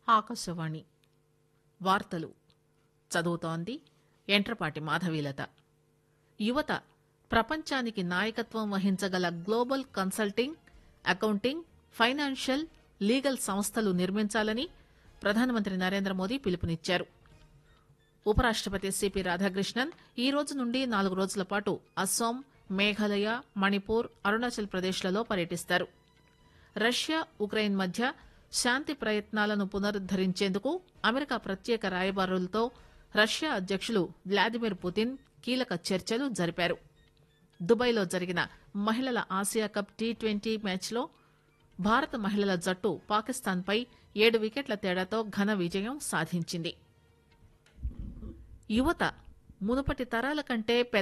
ఆకాశవాణి వార్తలు చదువుతోంది ఎంట్రపాటి మాధవీలత యువత ప్రపంచానికి నాయకత్వం వహించగల global consulting accounting financial legal సంస్థలు నిర్మించాలని ప్రధానమంత్రి నరేంద్ర మోదీ పిలుపునిచ్చారు ఉపరాష్టపతి సిపి రాధాకృష్ణన్ ఈ రోజు నుండి నాలుగు రోజుల పాటు అస్సాం మేఘాలయ మణిపూర్ అరుణాచల్ ప్రదేశ్లలో పర్యటిస్తారు రష్యా ఉక్రెయిన్ మధ్య శాంతి ప్రయత్నాలను పునరుద్దరించేందుకు అమెరికా ప్రత్యేక రాయబారులతో రష్యా అధ్యకులు వ్లాదిమిర్ పుతిన్ కీలక చర్చలు జరిపారు దుబాయ్లో జరిగిన మహిళల ఆసియా కప్ టీ ట్వంటీ మ్యాచ్లో భారత మహిళల జట్టు పాకిస్తాన్పై ఏడు వికెట్ల తేడాతో ఘన విజయం సాధించింది యువత మునుపటి తరాల కంటే